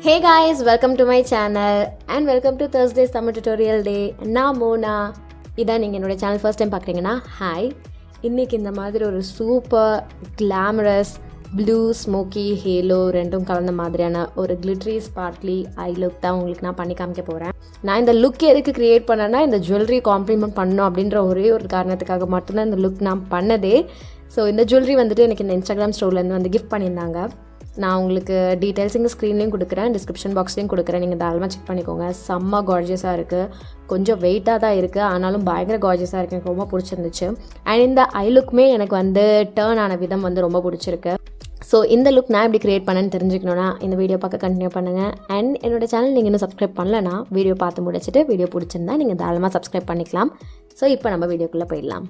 hey guys welcome to my channel and welcome to Thursdays Tamil tutorial day நான் மோனா இதான் நீங்கள் என்னோட சேனல் ஃபர்ஸ்ட் டைம் பார்க்குறீங்கன்னா ஹாய் இன்றைக்கி இந்த மாதிரி ஒரு super glamorous blue smoky halo ரெண்டும் கலந்த மாதிரியான ஒரு கிளிட்ரி ஸ்பார்க்லி ஐ லுக் தான் உங்களுக்கு நான் பண்ணி காமிக்க போகிறேன் நான் இந்த லுக் எதுக்கு க்ரியேட் பண்ணேன்னா இந்த ஜுவல்லரி காம்ப்ளிமெண்ட் பண்ணணும் அப்படின்ற ஒரே ஒரு காரணத்துக்காக மட்டும்தான் இந்த லுக் நான் பண்ணதே ஸோ இந்த ஜுவல்லரி வந்துட்டு எனக்கு இந்த இன்ஸ்டாகிராம் ஸ்டோர்லேருந்து வந்து கிஃப்ட் பண்ணியிருந்தாங்க நான் உங்களுக்கு டீட்டெயில்ஸ் இங்கே ஸ்க்ரீன்லேயும் கொடுக்குறேன் டிஸ்கிரிப்ஷன் பாக்ஸ்லேயும் கொடுக்குறேன் நீங்கள் தாராளமாக செக் பண்ணிக்கோங்க செம்ம கார்ஜியஸாக இருக்குது கொஞ்சம் வெயிட்டாக தான் இருக்குது ஆனாலும் பயங்கர கார்ஜியஸாக இருக்குது எனக்கு ரொம்ப பிடிச்சிருந்துச்சு அண்ட் இந்த ஐ லுக்குமே எனக்கு வந்து டேர்ன் ஆன விதம் வந்து ரொம்ப பிடிச்சிருக்கு ஸோ இந்த லுக் நான் எப்படி க்ரியேட் பண்ணேன்னு தெரிஞ்சுக்கணுன்னா இந்த வீடியோ பார்க்க கண்டினியூ பண்ணுங்கள் அண்ட் என்னோட சேனல் நீங்கள் இன்னும் சப்ஸ்கிரைப் பண்ணலன்னா வீடியோ பார்த்து முடிச்சுட்டு வீடியோ பிடிச்சிருந்தா நீங்கள் தாராளமாக சப்ஸ்கிரைப் பண்ணிக்கலாம் ஸோ இப்போ நம்ம வீடியோக்குள்ளே போயிடலாம்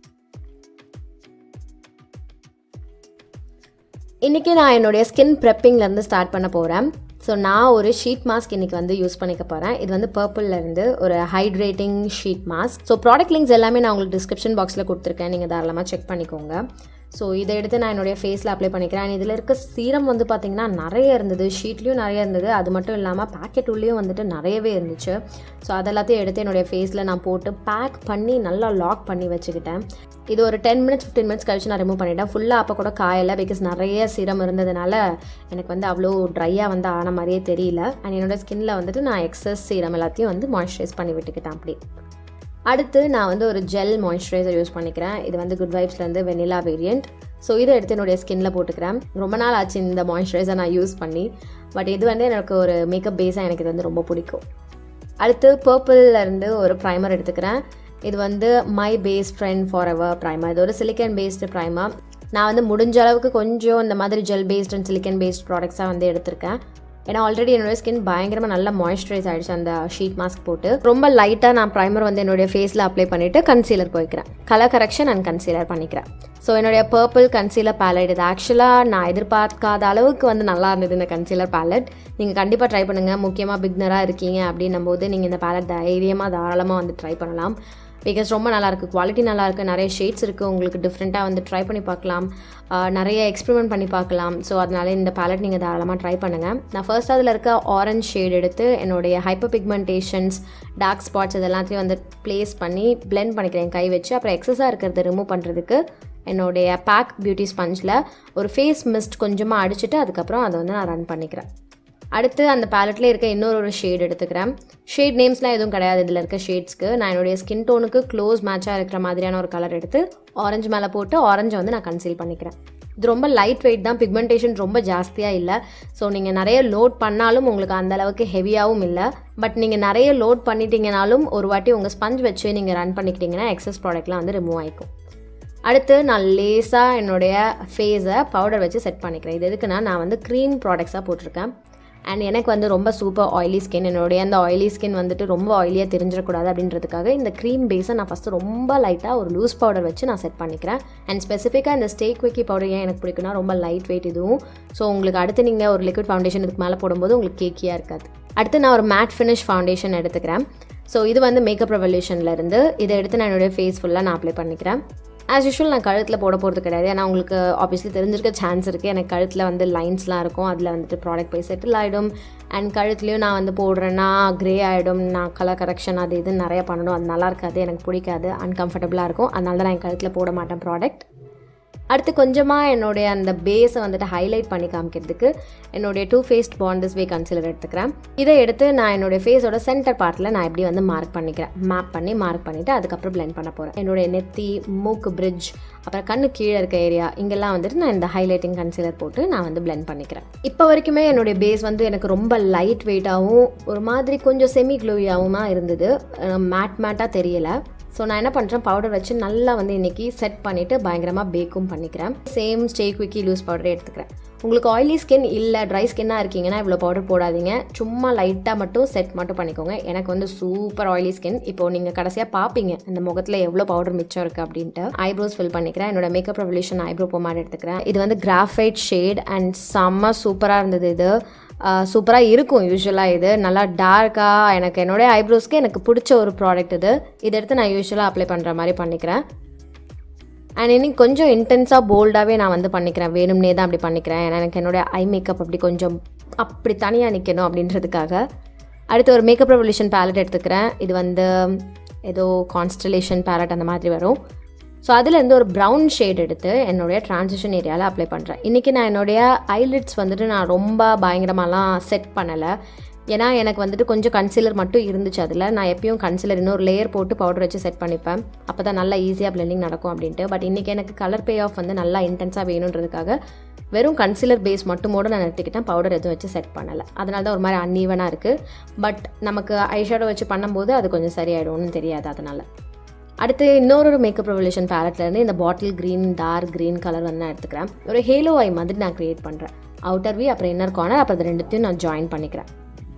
இன்றைக்கி நான் என்னுடைய ஸ்கின் ப்ரெப்பிங்லேருந்து ஸ்டார்ட் பண்ண போகிறேன் ஸோ நான் ஒரு ஷீட் மாஸ்க் இன்றைக்கி வந்து யூஸ் பண்ணிக்க போகிறேன் இது வந்து பர்பிளில் இருந்து ஒரு hydrating sheet mask so product links எல்லாமே நான் உங்களுக்கு டிஸ்கிரிப்ஷன் பாக்ஸில் கொடுத்துருக்கேன் நீங்கள் தாராளமாக செக் பண்ணிக்கோங்க ஸோ இதை எடுத்து நான் என்னுடைய ஃபேஸில் அப்ளை பண்ணிக்கிறேன் And இதில் இருக்க சீரம் வந்து பார்த்திங்கன்னா நிறைய இருந்தது ஷீட்லேயும் நிறைய இருந்தது அது மட்டும் இல்லாமல் பேக்கெட் உள்ளேயும் வந்துட்டு நிறையவே இருந்துச்சு ஸோ அதெல்லாத்தையும் எடுத்து என்னுடைய ஃபேஸில் நான் போட்டு பேக் பண்ணி நல்லா லாக் பண்ணி வச்சுக்கிட்டேன் இது ஒரு டென் மினிட்ஸ் ஃபிஃப்டீன் மினிட்ஸ் கழிச்சு நான் ரிமூவ் பண்ணிட்டேன் ஃபுல்லாக அப்போ கூட காயலை பிகாஸ் நிறைய சீரம் இருந்ததுனால எனக்கு வந்து அவ்வளோ ட்ரையாக வந்து ஆன மாதிரியே தெரியல அண்ட் என்னோட ஸ்கின்ல வந்துட்டு நான் எக்ஸஸ் சீரம் எல்லாத்தையும் வந்து மாய்ஸ்சரைஸ் பண்ணி விட்டுக்கிட்டேன் அப்படி அடுத்து நான் வந்து ஒரு ஜெல் மாய்ஸ்சரைசர் யூஸ் பண்ணிக்கிறேன் இது வந்து குட் வைப்ஸ்லேருந்து வெனிலா வேரியண்ட் ஸோ இதை எடுத்து என்னுடைய ஸ்கின்ல போட்டுக்கிறேன் ரொம்ப நாள் ஆச்சு இந்த மாய்ஸ்சரைசர் நான் யூஸ் பண்ணி பட் இது வந்து எனக்கு ஒரு மேக்கப் பேஸாக எனக்கு இது வந்து ரொம்ப பிடிக்கும் அடுத்து பர்பிளில் இருந்து ஒரு ப்ரைமர் எடுத்துக்கிறேன் இது வந்து my face friend for ever primer இது ஒரு சிலிக்கன் பேஸ்டு ப்ரைமர் நான் வந்து முடிஞ்ச அளவுக்கு கொஞ்சம் இந்த மாதிரி gel based and silicone based ப்ராடக்ட்ஸாக வந்து எடுத்திருக்கேன் ஏன்னா ஆல்ரெடி என்னோட ஸ்கின் பயங்கரமாக நல்லா மாய்ஸ்சரைஸ் ஆகிடுச்சு அந்த ஷீட் மாஸ்க் போட்டு ரொம்ப லைட்டாக நான் ப்ரைமர் வந்து என்னுடைய ஃபேஸில் அப்ளை பண்ணிவிட்டு கன்சீலர் போய்க்கிறேன் கலர் கரெக்ஷன் அண்ட் கன்சீலர் பண்ணிக்கிறேன் ஸோ என்னுடைய பர்பிள் கன்சீலர் பேலட் இது ஆக்சுவலாக நான் எதிர்பார்க்காத அளவுக்கு வந்து நல்லா இருந்தது இந்த கன்சீலர் பேலட் நீங்கள் கண்டிப்பாக ட்ரை பண்ணுங்கள் முக்கியமாக பிக்னராக இருக்கீங்க அப்படின்னும் போது நீங்கள் இந்த பேலட் தைரியமாக தாராளமாக வந்து ட்ரை பண்ணலாம் பிகாஸ் ரொம்ப நல்லாயிருக்கு குவாலிட்டி நல்லாயிருக்கு நிறைய ஷேட்ஸ் இருக்குது உங்களுக்கு டிஃப்ரெண்ட்டாக வந்து ட்ரை பண்ணி பார்க்கலாம் ஆஹ் நிறைய எக்ஸ்பெரிமெண்ட் பண்ணி பார்க்கலாம் ஸோ அதனால இந்த பேலட் நீங்கள் தாராளமாக ட்ரை பண்ணுங்கள் நான் ஃபர்ஸ்ட் அதில் இருக்க ஆரஞ்ச் ஷேட் எடுத்து என்னுடைய ஹைப்பர் பிக்மெண்டேஷன்ஸ் டார்க் ஸ்பாட்ஸ் இது எல்லாத்தையும் வந்து ப்ளேஸ் பண்ணி பிளெண்ட் பண்ணிக்கிறேன் கை வச்சு அப்புறம் எக்ஸஸாக இருக்கிறத ரிமூவ் பண்ணுறதுக்கு என்னுடைய பேக் பியூட்டி ஸ்பஞ்சில் ஒரு ஃபேஸ் மிஸ்ட் கொஞ்சமாக அடிச்சுட்டு அதுக்கப்புறம் அதை வந்து நான் ரன் பண்ணிக்கிறேன் அடுத்து அந்த பேலட்லேயே இருக்க இன்னொரு ஒரு ஷேட் எடுத்துக்கிறேன் ஷேட் நேம்ஸ்லாம் எதுவும் கிடையாது இதில் இருக்க ஷேட்ஸ்க்கு நான் என்னுடைய ஸ்கின் டோனுக்கு க்ளோஸ் மேட்சாக இருக்கிற மாதிரியான ஒரு கலர் எடுத்து ஆரஞ்சு மேலே போட்டு ஆரஞ்சை வந்து நான் கன்சீல் பண்ணிக்கிறேன் இது ரொம்ப லைட் வெயிட் தான் பிக்மெண்டேஷன் ரொம்ப ஜாஸ்தியாக இல்லை ஸோ நீங்கள் நிறைய லோட் பண்ணாலும் உங்களுக்கு அந்த அளவுக்கு ஹெவியாகவும் இல்லை பட் நீங்கள் நிறைய லோட் பண்ணிட்டீங்கனாலும் ஒரு வாட்டி உங்கள் ஸ்பஞ்ச் வச்சு நீங்கள் ரன் பண்ணிக்கிட்டீங்கன்னா எக்ஸஸ் ப்ராடக்ட்லாம் வந்து ரிமூவ் ஆகிக்கும் அடுத்து நான் லேஸாக என்னுடைய ஃபேஸை பவுடர் வச்சு செட் பண்ணிக்கிறேன் இது எதுக்குன்னா நான் வந்து க்ரீம் ப்ராடக்ட்ஸாக போட்டிருக்கேன் அண்ட் எனக்கு வந்து ரொம்ப சூப்பர் ஆயிலி ஸ்கின் என்னுடைய அந்த ஆயிலி ஸ்கின் வந்துட்டு ரொம்ப ஆயிலியாக தெரிஞ்சிடக்கூடாது அப்படின்றதுக்காக இந்த க்ரீம் பேஸை நான் ஃபஸ்ட்டு ரொம்ப லைட்டாக ஒரு லூஸ் பவுடர் வச்சு நான் செட் பண்ணிக்கிறேன் அண்ட் ஸ்பெசிஃபிக்காக இந்த ஸ்டேக் வைக்கி பவுடர் ஏன் எனக்கு பிடிக்குன்னா ரொம்ப லைட் வெயிட் இதுவும் ஸோ உங்களுக்கு அடுத்து நீங்கள் ஒரு லிக்விட் ஃபவுண்டேஷன் இதுக்கு மேலே போடும்போது உங்களுக்கு கேக்கியாக இருக்காது அடுத்து நான் ஒரு மேட் ஃபினிஷ் ஃபவுண்டேஷன் எடுத்துக்கிறேன் ஸோ இது வந்து மேக்கப் ரெவல்யூஷனில் இருந்து இதை எடுத்து நான் என்னுடைய ஃபேஸ் ஃபுல்லாக நான் அப்ளை பண்ணிக்கிறேன் ஆஸ் யூஷுவல் நான் கழுத்தில் போட போகிறது கிடையாது ஏன்னா உங்களுக்கு ஆப்வியஸ்லி தெரிஞ்சிருக்க சான்ஸ் இருக்குது எனக்கு கழுத்தில் வந்து லைன்ஸ்லாம் இருக்கும் அதில் வந்துட்டு ப்ராடக்ட் போய் செட்டில் ஆகிடும் அண்ட் கழுத்துலேயும் நான் வந்து போடுறேன்னா க்ரே ஆகிடும் நான் கலர் கரெக்ஷன் அது இது நிறைய பண்ணணும் அது நல்லா இருக்காது எனக்கு பிடிக்காது அன்கம்ஃபர்டபுளாக இருக்கும் அதனால தான் நான் என் கழுத்தில் போட மாட்டேன் ப்ராடக்ட் அடுத்து கொஞ்சமாக என்னுடைய அந்த பேஸை வந்துட்டு ஹைலைட் பண்ணி காமிக்கிறதுக்கு என்னுடைய Too Faced born this way concealer எடுத்துக்கிறேன் இதை எடுத்து நான் என்னுடைய ஃபேஸோட சென்டர் பார்ட்டில் நான் எப்படி வந்து மார்க் பண்ணிக்கிறேன் மேப் பண்ணி மார்க் பண்ணிவிட்டு அதுக்கப்புறம் பிளெண்ட் பண்ண போகிறேன் என்னுடைய நெத்தி மூக்கு பிரிட்ஜ் அப்புறம் கண்ணு கீழே இருக்க ஏரியா இங்கெல்லாம் வந்துட்டு நான் இந்த ஹைலைட்டிங் கன்சிலர் போட்டு நான் வந்து பிளெண்ட் பண்ணிக்கிறேன் இப்போ வரைக்குமே என்னுடைய பேஸ் வந்து எனக்கு ரொம்ப லைட் வெயிட்டாகவும் ஒரு மாதிரி கொஞ்சம் செமி க்ளோவியாகவும் இருந்தது மேட் மேட்டாக தெரியலை ஸோ நான் என்ன பண்ணுறேன் பவுடர் வச்சு நல்லா வந்து இன்றைக்கி செட் பண்ணிவிட்டு பயங்கரமாக பேக்கும் பண்ணிக்கிறேன் சேம் ஸ்டே குவிக்கி லூஸ் பவுடரே எடுத்துக்கிறேன் உங்களுக்கு ஆயிலி ஸ்கின் இல்லை ட்ரை ஸ்கின்னாக இருக்கீங்கன்னா இவ்வளோ பவுடர் போடாதீங்க சும்மா லைட்டாக மட்டும் செட் மட்டும் பண்ணிக்கோங்க எனக்கு வந்து சூப்பர் ஆயிலி ஸ்கின் இப்போ நீங்கள் கடைசியாக பார்ப்பீங்க இந்த முகத்தில் எவ்வளோ பவுடர் மிச்சம் இருக்குது அப்படின்ட்டு ஐப்ரோஸ் ஃபில் பண்ணிக்கிறேன் என்னோட மேக்கப் ரெவல்யூஷன் ஐப்ரோ பொமாட் எடுத்துக்கிறேன் இது வந்து கிராஃபைட் ஷேட் அண்ட் செம்ம சூப்பராக இருந்தது இது சூப்பராக இருக்கும் யூஸ்வலாக இது நல்லா டார்க்காக எனக்கு என்னுடைய ஐப்ரோஸ்க்கு எனக்கு பிடிச்ச ஒரு ப்ராடக்ட் இது இதை எடுத்து நான் யூஸ்வலாக அப்ளை பண்ணுற மாதிரி பண்ணிக்கிறேன் அண்ட் இன்னும் கொஞ்சம் இன்டென்ஸாக போல்டாகவே நான் வந்து பண்ணிக்கிறேன் வேணும்னே தான் அப்படி பண்ணிக்கிறேன் ஏன்னா எனக்கு என்னோட ஐ மேக்கப் அப்படி கொஞ்சம் அப்படி தனியாக நிற்கணும் அப்படின்றதுக்காக அடுத்து ஒரு மேக்கப் ரெவல்யூஷன் பேலட் எடுத்துக்கிறேன் இது வந்து ஏதோ கான்ஸ்டலேஷன் பேலட் அந்த மாதிரி வரும் ஸோ அதுலேருந்து ஒரு ப்ரௌன் ஷேட் எடுத்து என்னுடைய ட்ரான்சிஷன் ஏரியாவில் அப்ளை பண்ணுறேன் இன்றைக்கி நான் என்னுடைய ஐலிட்ஸ் வந்துட்டு நான் ரொம்ப பயங்கரமாலாம் செட் பண்ணலை ஏன்னா எனக்கு வந்துட்டு கொஞ்சம் கன்சீலர் மட்டும் இருந்துச்சு அதில் நான் எப்பயும் கன்சீலர் இன்னொரு லேயர் போட்டு பவுடர் வச்சு செட் பண்ணிப்பேன் அப்போ தான் நல்லா ஈஸியாக பிளெண்டிங் நடக்கும் அப்படின்ட்டு பட் இன்றைக்கி எனக்கு கலர் பே ஆஃப் வந்து நல்லா இன்டென்ஸாக வேணுன்றதுக்காக வெறும் கன்சீலர் பேஸ் மட்டுமோடு நான் நிறுத்திக்கிட்டேன் பவுடர் எதுவும் வச்சு செட் பண்ணலை அதனால தான் ஒரு மாதிரி அன்ஈவனாக இருக்குது பட் நமக்கு ஐஷேடோ வச்சு பண்ணும்போது அது கொஞ்சம் சரியாயிடும்னு தெரியாது அதனால் அடுத்து இன்னொரு மேக்கப் ரெவல்யூஷன் பேலட்லேருந்து இந்த bottle green dark green colour வந்து நான் எடுத்துக்கிறேன் ஒரு ஹேலோ ஐ மாதிரி நான் க்ரியேட் பண்ணுறேன் அவுட்டர் வி அப்புறம் இன்னர் கார்னர் அப்புறம் அது ரெண்டுத்தையும் நான் ஜாயின் பண்ணிக்கிறேன்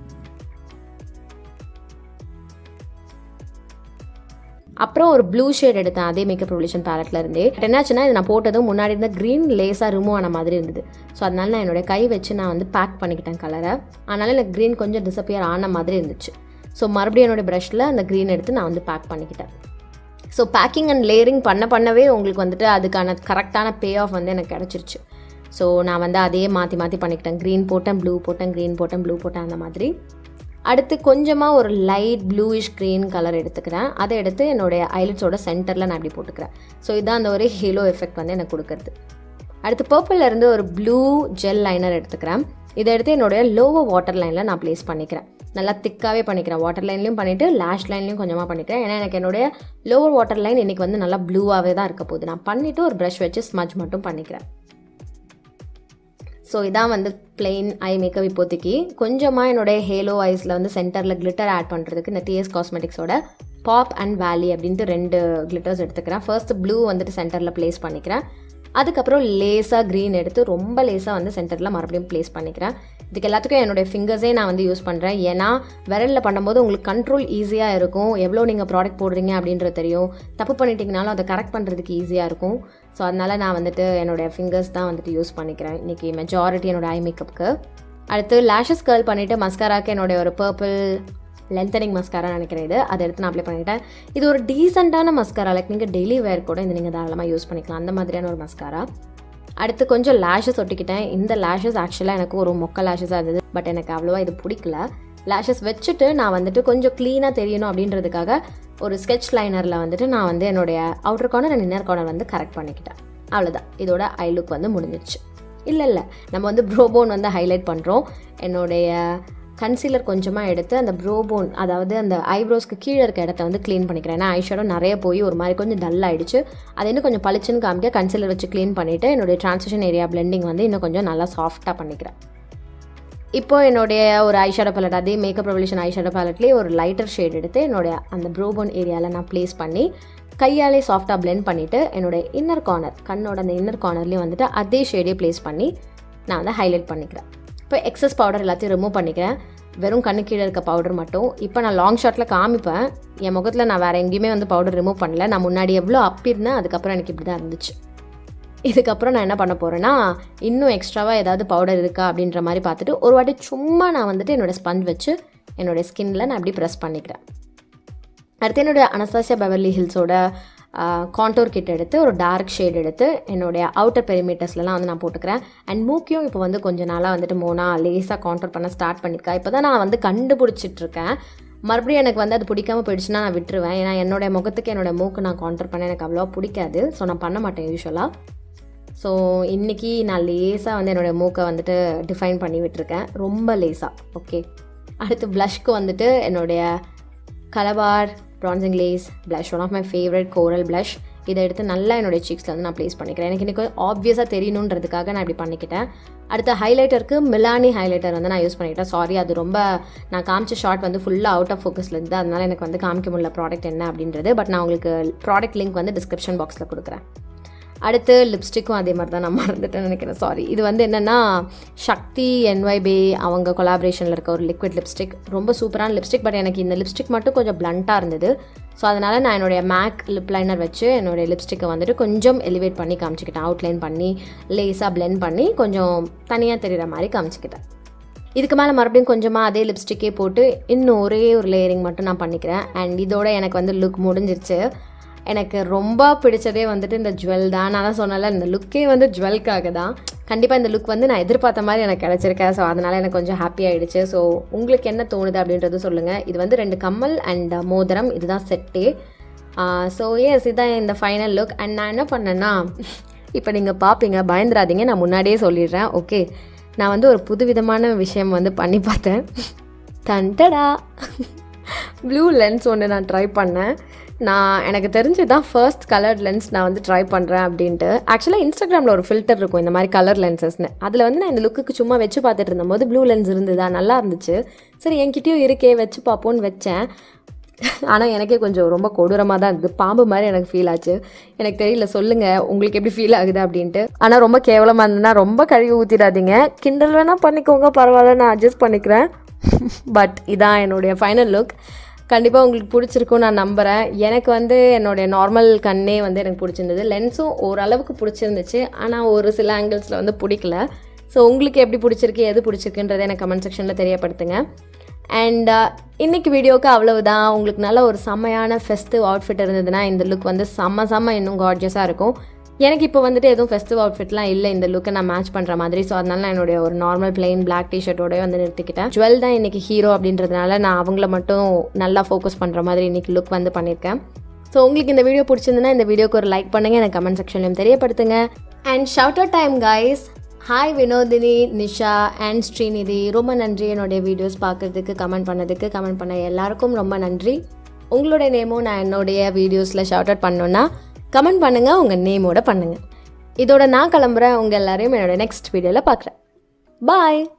அப்புறம் ஒரு ப்ளூ ஷேட் எடுத்தேன் அதே மேக்கப் ரெவல்யூஷன் பேலட்ல இருந்தே என்னாச்சுன்னா இது நான் போட்டதும் முன்னாடி இருந்த க்ரீன் லேஸாக ரிமூவ் ஆன மாதிரி இருந்தது ஸோ அதனால நான் என்னோட கை வச்சு நான் வந்து பேக் பண்ணிக்கிட்டேன் கலரை அதனால எனக்கு க்ரீன் கொஞ்சம் டிசப்பியர் ஆன மாதிரி இருந்துச்சு ஸோ மறுபடியும் என்னோட ப்ரஷில் அந்த க்ரீன் எடுத்து நான் வந்து பேக் பண்ணிக்கிட்டேன் ஸோ பேக்கிங் அண்ட் லேயரிங் பண்ண பண்ணவே உங்களுக்கு வந்துட்டு அதுக்கான கரெக்டான பே ஆஃப் வந்து எனக்கு கிடச்சிருச்சு ஸோ நான் வந்து அதே மாற்றி மாற்றி பண்ணிக்கிட்டேன் க்ரீன் போட்டேன் ப்ளூ போட்டேன் க்ரீன் போட்டேன் ப்ளூ போட்டேன் அந்த மாதிரி அடுத்து கொஞ்சமாக ஒரு லைட் ப்ளூயிஷ் க்ரீன் கலர் எடுத்துக்கிறேன் அதை எடுத்து என்னுடைய ஐலிட்ஸோட சென்டரில் நான் இப்படி போட்டுக்கிறேன் ஸோ இதான் அந்த ஒரு ஹீலோ எஃபெக்ட் வந்து எனக்கு கொடுக்குறது அடுத்து பர்பிளில் இருந்து ஒரு ப்ளூ ஜெல் லைனர் எடுத்துக்கிறேன் இதை எடுத்து என்னுடைய லோவர் வாட்டர் லைனில் நான் ப்ளேஸ் பண்ணிக்கிறேன் நல்லா திக்காகவே பண்ணிக்கிறேன் வாட்டர் லைன்லையும் பண்ணிவிட்டு லேஷ் லைன்லையும் கொஞ்சமாக பண்ணிக்கிறேன் ஏன்னா எனக்கு என்னுடைய லோவர் வாட்டர் லைன் இன்றைக்கி வந்து நல்லா ப்ளூவாகவே தான் இருக்க போகுது நான் பண்ணிவிட்டு ஒரு ப்ரஷ் வச்சு ஸ்மஜ் மட்டும் பண்ணிக்கிறேன் ஸோ இதான் வந்து பிளெயின் ஐ மேக்கப் இப்போதைக்கு கொஞ்சமாக என்னுடைய ஹேலோ ஐஸில் வந்து சென்டரில் கிளிட்டர் ஆட் பண்ணுறதுக்கு இந்த டிஎஸ் காஸ்மெட்டிக்ஸோட பாப் அண்ட் வேலி அப்படின்ட்டு ரெண்டு கிளிட்டர்ஸ் எடுத்துக்கிறேன் ஃபர்ஸ்ட் ப்ளூ வந்துட்டு சென்டரில் ப்ளேஸ் பண்ணிக்கிறேன் அதுக்கப்புறம் லேஸாக க்ரீன் எடுத்து ரொம்ப லேஸாக வந்து சென்டரில் மறுபடியும் ப்ளேஸ் பண்ணிக்கிறேன் இதுக்கு எல்லாத்துக்கும் என்னுடைய ஃபிங்கர்ஸே நான் வந்து யூஸ் பண்ணுறேன் ஏன்னா விரலில் பண்ணும்போது உங்களுக்கு கண்ட்ரோல் ஈஸியாக இருக்கும் எவ்வளோ நீங்கள் ப்ராடக்ட் போடுறீங்க அப்படின்றது தெரியும் தப்பு பண்ணிட்டீங்கனாலும் அதை கரெக்ட் பண்ணுறதுக்கு ஈஸியாக இருக்கும் ஸோ அதனால் நான் வந்துட்டு என்னுடைய ஃபிங்கர்ஸ் தான் வந்துட்டு யூஸ் பண்ணிக்கிறேன் இன்றைக்கி மெஜாரிட்டி என்னோட ஐ மேக்கப்புக்கு அடுத்து லேஷஸ் கேர்ள் பண்ணிவிட்டு மஸ்காராக்கு என்னுடைய ஒரு பர்பிள் லென்த்தனிங் மஸ்காரா நினைக்கிறேன் இது அதை எடுத்து நான் அப்ளை பண்ணிட்டேன் இது ஒரு டீசெண்டான மஸ்காரா லைக் நீங்கள் டெய்லி வேர் கூட இது நீங்கள் தாராளமாக யூஸ் பண்ணிக்கலாம் அந்த மாதிரியான ஒரு மஸ்காரா அடுத்து கொஞ்சம் லேஷஸ் ஒட்டிக்கிட்டேன் இந்த லேஷஸ் ஆக்சுவலாக எனக்கு ஒரு மொக்க லேஷஸாக இருந்தது பட் எனக்கு அவ்வளோவா இது பிடிக்கல லேஷஸ் வச்சுட்டு நான் வந்துட்டு கொஞ்சம் க்ளீனாக தெரியணும் அப்படின்றதுக்காக ஒரு ஸ்கெட்ச் லைனரில் வந்துட்டு நான் வந்து என்னுடைய outer corner and inner corner வந்து கரெக்ட் பண்ணிக்கிட்டேன் அவ்வளோதான் இதோட ஐ லுக் வந்து முடிஞ்சிடுச்சு இல்லை இல்லை நம்ம வந்து ப்ரோபோன் வந்து ஹைலைட் பண்ணுறோம் என்னுடைய கன்சீலர் கொஞ்சமாக எடுத்து அந்த ப்ரோபோன் அதாவது அந்த ஐப்ரோஸ்க்கு கீழே இருக்க இடத்த வந்து க்ளீன் பண்ணிக்கிறேன் ஏன்னா ஐஷேடோ நிறைய போய் ஒரு மாதிரி கொஞ்சம் டல் ஆயிடுச்சு அது இன்னும் கொஞ்சம் பளிச்சுன்னு காமிக்க கன்சீலர் வச்சு க்ளீன் பண்ணிவிட்டு என்னுடைய ட்ரான்சிஷன் ஏரியா பிளெண்டிங் வந்து இன்னும் கொஞ்சம் நல்லா சாஃப்டாக பண்ணிக்கிறேன் இப்போ என்னுடைய ஒரு ஐஷேடோ பேலட் அதே மேக்கப் ரெவல்யூஷன் ஐஷேடோ பேலட்லேயே ஒரு லைட்டர் ஷேட் எடுத்து என்னுடைய அந்த ப்ரோபோன் ஏரியாவில் நான் ப்ளேஸ் பண்ணி கையாலே சாஃப்டாக பிளெண்ட் பண்ணிவிட்டு என்னுடைய இன்னர் கார்னர் கண்ணோட அந்த இன்னர் கார்னர்லேயும் வந்துட்டு அதே ஷேடே ப்ளேஸ் பண்ணி நான் வந்து ஹைலைட் பண்ணிக்கிறேன் இப்போ எக்ஸஸ் பவுடர் எல்லாத்தையும் ரிமூவ் பண்ணிக்கிறேன் வெறும் கண்ணு கீழே இருக்க பவுடர் மட்டும் இப்போ நான் லாங் ஷாட்டில் காமிப்பேன் என் முகத்தில் நான் வேறு எங்கேயுமே வந்து பவுடர் ரிமூவ் பண்ணல நான் முன்னாடி எவ்வளோ அப்பிருந்தேன் அதுக்கப்புறம் எனக்கு இப்படி தான் இருந்துச்சு இதுக்கப்புறம் நான் என்ன பண்ண போகிறேன்னா இன்னும் எக்ஸ்ட்ராவாக ஏதாவது பவுடர் இருக்கா அப்படின்ற மாதிரி பார்த்துட்டு ஒரு வாட்டி சும்மா நான் வந்துட்டு என்னோடய ஸ்பஞ்ச் வச்சு என்னோடய ஸ்கின்ல நான் அப்படி ப்ரெஸ் பண்ணிக்கிறேன் அடுத்து என்னுடைய அனஸ்தாசியா பெவர்லி ஹில்ஸோட காண்டோர் கிட் எடுத்து ஒரு டார்க் ஷேட் எடுத்து என்னுடைய அவுட்டர் பெரிமீட்டர்ஸ்லாம் வந்து நான் போட்டுக்கிறேன் அண்ட் மூக்கியும் இப்போ வந்து கொஞ்ச நாளாக வந்துட்டு மோனா லேஸாக காண்டோர் பண்ண ஸ்டார்ட் பண்ணியிருக்கா இப்போ தான் நான் வந்து கண்டுபிடிச்சிட்ருக்கேன் மறுபடியும் எனக்கு வந்து அது பிடிக்காம போயிடுச்சுன்னா நான் விட்டுருவேன் ஏன்னா என்னோட முகத்துக்கு என்னோட மூக்கு நான் காண்டர் பண்ண எனக்கு அவ்வளோவா பிடிக்காது ஸோ நான் பண்ண மாட்டேன் யூஸ்வலாக ஸோ இன்றைக்கி நான் லேஸாக வந்து என்னோடய மூக்கை வந்துட்டு டிஃபைன் பண்ணி விட்டுருக்கேன் ரொம்ப லேஸாக ஓகே அடுத்து ப்ளஷ்க்கு வந்துட்டு என்னுடைய Colorbar bronzing lace blush one of my favourite coral blush இதை எடுத்து நல்லா என்னுடைய சீக்ஸில் வந்து நான் ப்ளேஸ் பண்ணிக்கிறேன் எனக்கு இன்றைக்கி ஆப்வியஸாக தெரியணுன்றதுக்காக நான் இப்படி பண்ணிக்கிட்டேன் அடுத்த ஹைலைட்டருக்கு மிலானி ஹைலைட்டர் வந்து நான் யூஸ் பண்ணிக்கிட்டேன் சாரி அது ரொம்ப நான் காமிச்ச ஷார்ட் வந்து ஃபுல்லாக அவுட் ஆஃப் ஃபோக்கஸில் இருந்து அதனால் எனக்கு வந்து காமிக்க முடியல ப்ராடக்ட் என்ன அப்படின்றது பட் நான் உங்களுக்கு ப்ராடக்ட் லிங்க் வந்து டிஸ்கிரிப்ஷன் பாக்ஸில் கொடுக்குறேன் அடுத்து லிப்ஸ்டிக்கும் அதே மாதிரி தான் நான் மறந்துட்டேன்னு நினைக்கிறேன் சாரி இது வந்து என்னென்னா சக்தி என்ஒய்பே அவங்க கொலாபரேஷனில் இருக்க ஒரு லிக்விட் லிப்ஸ்டிக் ரொம்ப சூப்பரான லிப்ஸ்டிக் பட் எனக்கு இந்த லிப்ஸ்டிக் மட்டும் கொஞ்சம் பிளண்ட்டாக இருந்தது ஸோ அதனால் நான் என்னுடைய மேக் லிப் லைனர் வச்சு என்னுடைய லிப்ஸ்டிக்கை வந்துட்டு கொஞ்சம் எலிவேட் பண்ணி காமிச்சிக்கிட்டேன் அவுட்லைன் பண்ணி லேஸாக பிளெண்ட் பண்ணி கொஞ்சம் தனியாக தெரிகிற மாதிரி காமிச்சிக்கிட்டேன் இதுக்கு மேலே மறுபடியும் கொஞ்சமாக அதே லிப்ஸ்டிக்கே போட்டு இன்னும் ஒரே ஒரு லேயரிங் மட்டும் நான் பண்ணிக்கிறேன் அண்ட் இதோட எனக்கு வந்து லுக் முடிஞ்சிருச்சு எனக்கு ரொம்ப பிடிச்சதே வந்துட்டு இந்த ஜுவல் தான் நான் தான் சொன்னல இந்த லுக்கே வந்து ஜுவல்க்காக தான் கண்டிப்பாக இந்த லுக் வந்து நான் எதிர்பார்த்த மாதிரி எனக்கு கிடச்சிருக்கேன் ஸோ அதனால் எனக்கு கொஞ்சம் ஹாப்பி ஆகிடுச்சு ஸோ உங்களுக்கு என்ன தோணுது அப்படின்றது சொல்லுங்கள் இது வந்து ரெண்டு கம்மல் அண்ட் மோதிரம் இதுதான் செட்டே ஸோ எஸ் இதுதான் இந்த ஃபைனல் லுக் அண்ட் நான் என்ன பண்ணேன்னா இப்போ நீங்கள் பார்ப்பீங்க பயந்துராதீங்க நான் முன்னாடியே சொல்லிடுறேன் ஓகே நான் வந்து ஒரு புதுவிதமான விஷயம் வந்து பண்ணி பார்த்தேன் தண்டடா ப்ளூ லென்ஸ் ஒன்று நான் ட்ரை பண்ணேன் நான் எனக்கு தெரிஞ்சு தான் ஃபர்ஸ்ட் கலர் லென்ஸ் நான் வந்து ட்ரை பண்ணுறேன் அப்படின்ட்டு ஆக்சுவலாக இன்ஸ்டாகிராமில் ஒரு ஃபில்டர் இருக்கும் இந்த மாதிரி கலர் லென்சஸ்னு அதில் வந்து நான் இந்த லுக்குக்கு சும்மா வச்சு பார்த்துட்டு இருந்தபோது ப்ளூ லென்ஸ் இருந்ததா நல்லா இருந்துச்சு சரி என்கிட்டயும் இருக்கே வச்சு பார்ப்போன்னு வச்சேன் ஆனால் எனக்கே கொஞ்சம் ரொம்ப கொடூரமாக தான் இருந்தது பாம்பு மாதிரி எனக்கு ஃபீல் ஆச்சு எனக்கு தெரியல சொல்லுங்கள் உங்களுக்கு எப்படி ஃபீல் ஆகுது அப்படின்ட்டு ஆனால் ரொம்ப கேவலமாக இருந்ததுன்னா ரொம்ப கழுவி ஊற்றிடாதீங்க கிண்டல் வேணால் பண்ணிக்கோங்க பரவாயில்ல நான் அட்ஜஸ்ட் பண்ணிக்கிறேன் பட் இதான் என்னுடைய ஃபைனல் லுக் கண்டிப்பாக உங்களுக்கு பிடிச்சிருக்கும் நான் நம்புகிறேன் எனக்கு வந்து என்னுடைய நார்மல் கண்ணே வந்து எனக்கு பிடிச்சிருந்தது லென்ஸும் ஓரளவுக்கு பிடிச்சிருந்துச்சு ஆனால் ஒரு சில ஆங்கிள்ஸில் வந்து பிடிக்கல ஸோ உங்களுக்கு எப்படி பிடிச்சிருக்கு எது பிடிச்சிருக்குன்றதை எனக்கு கமெண்ட் செக்ஷனில் தெரியப்படுத்துங்க அண்ட் இன்னைக்கு வீடியோவுக்கு அவ்வளவுதான் உங்களுக்கு நல்ல ஒரு செம்மையான ஃபெஸ்டிவ் அவுட்ஃபிட் இருந்ததுன்னா இந்த லுக் வந்து செம்ம செம்ம இன்னும் கார்ஜியஸாக இருக்கும் எனக்கு இப்போ வந்துட்டு எதுவும் ஃபெஸ்டிவ் அவுட்ஃபிட்லாம் இல்லை இந்த லுக்கை நான் மேட்ச் பண்ணுற மாதிரி ஸோ அதனால நான் என்னுடைய ஒரு நார்மல் பிளெயின் பிளாக் டிஷர்ட்டோடய வந்து நிறுத்திக்கிட்டேன் ஜுவல் தான் இன்னைக்கு ஹீரோ அப்படின்றதுனால நான் அவங்கள மட்டும் நல்லா ஃபோக்கஸ் பண்ணுற மாதிரி இன்னைக்கு லுக் வந்து பண்ணியிருக்கேன் ஸோ உங்களுக்கு இந்த வீடியோ பிடிச்சிருந்துன்னா இந்த வீடியோக்கு ஒரு லைக் பண்ணுங்கள் எனக்கு கமெண்ட் செக்ஷன்லையும் தெரியப்படுத்துங்க and shout out time guys hi Vinothini Nisha and Srinidhi ரொம்ப நன்றி என்னுடைய வீடியோஸ் பார்க்குறதுக்கு கமெண்ட் பண்ணதுக்கு கமெண்ட் பண்ண எல்லாருக்கும் ரொம்ப நன்றி உங்களுடைய நேமும் நான் என்னுடைய வீடியோஸில் ஷவுட் அவுட் பண்ணணுன்னா கமெண்ட் பண்ணுங்கள் உங்கள் நேமோட பண்ணுங்கள் இதோட நான் கிளம்புறேன் உங்கள் எல்லாரையும் என்னோட நெக்ஸ்ட் வீடியோவில் பார்க்குறேன் பாய்